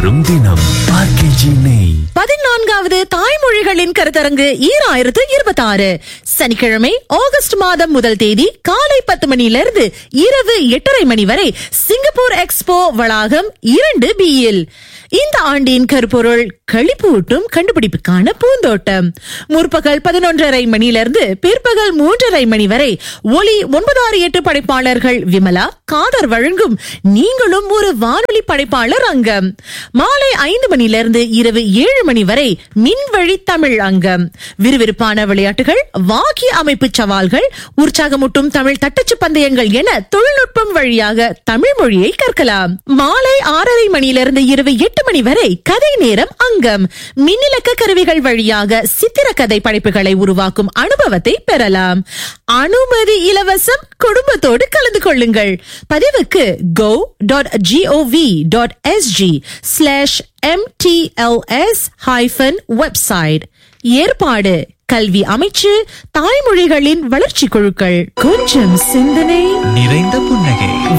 ரும் தினம் ஆர்கேஜி நெய் பதினான்காவது தாய்மொழிகளின் கருத்தரங்கு ஈராயிரத்து இருபத்தி ஆறு சனிக்கிழமை ஆகஸ்ட் மாதம் முதல் தேதி காலை பத்து மணியிலிருந்து இரவு எட்டரை மணி வரை சிங்கப்பூர் எக்ஸ்போ வளாகம் இரண்டு பியில் இந்த ஆண்டின் கருப்பொருள் களிப்பூட்டும் கண்டுபிடிப்புக்கான பூந்தோட்டம் முற்பகல் பதினொன்றரை மணியிலிருந்து பிற்பகல் மூன்றரை மணி வரை ஒலி ஒன்பதாறு எட்டு படைப்பாளர்கள் விமலா காதர் வழங்கும் நீங்களும் ஒரு வானொலி படைப்பாளர் அங்கம் மாலை ஐந்து மணியிலிருந்து இரவு ஏழு மணி வரை மின்வழி தமிழ் அங்கம் விறுவிறுப்பான விளையாட்டுகள் வாக்கிய அமைப்பு சவால்கள் உற்சாகமூட்டும் தமிழ் தட்டச்சு பந்தயங்கள் என தொழில்நுட்பம் வழியாக தமிழ் மொழியை கற்கலாம் மாலை ஆறரை மணியிலிருந்து இரவு எட்டு மணி வரை கதை நேரம் அங்கம் மின்னிலக்க கருவிகள் வழியாக சித்திர கதை படைப்புகளை உருவாக்கும் அனுபவத்தை பெறலாம் அனுமதி இலவசம் குடும்பத்தோடு கலந்து கொள்ளுங்கள் பதிவுக்கு go dot gov dot SG slash MTLS hyphen website ஏற்பாடு கல்வி அமைச்சு தாய்மொழிகளின் வளர்ச்சி குழுக்கள் கொஞ்சம் சிந்தனை நிறைந்த புன்னகை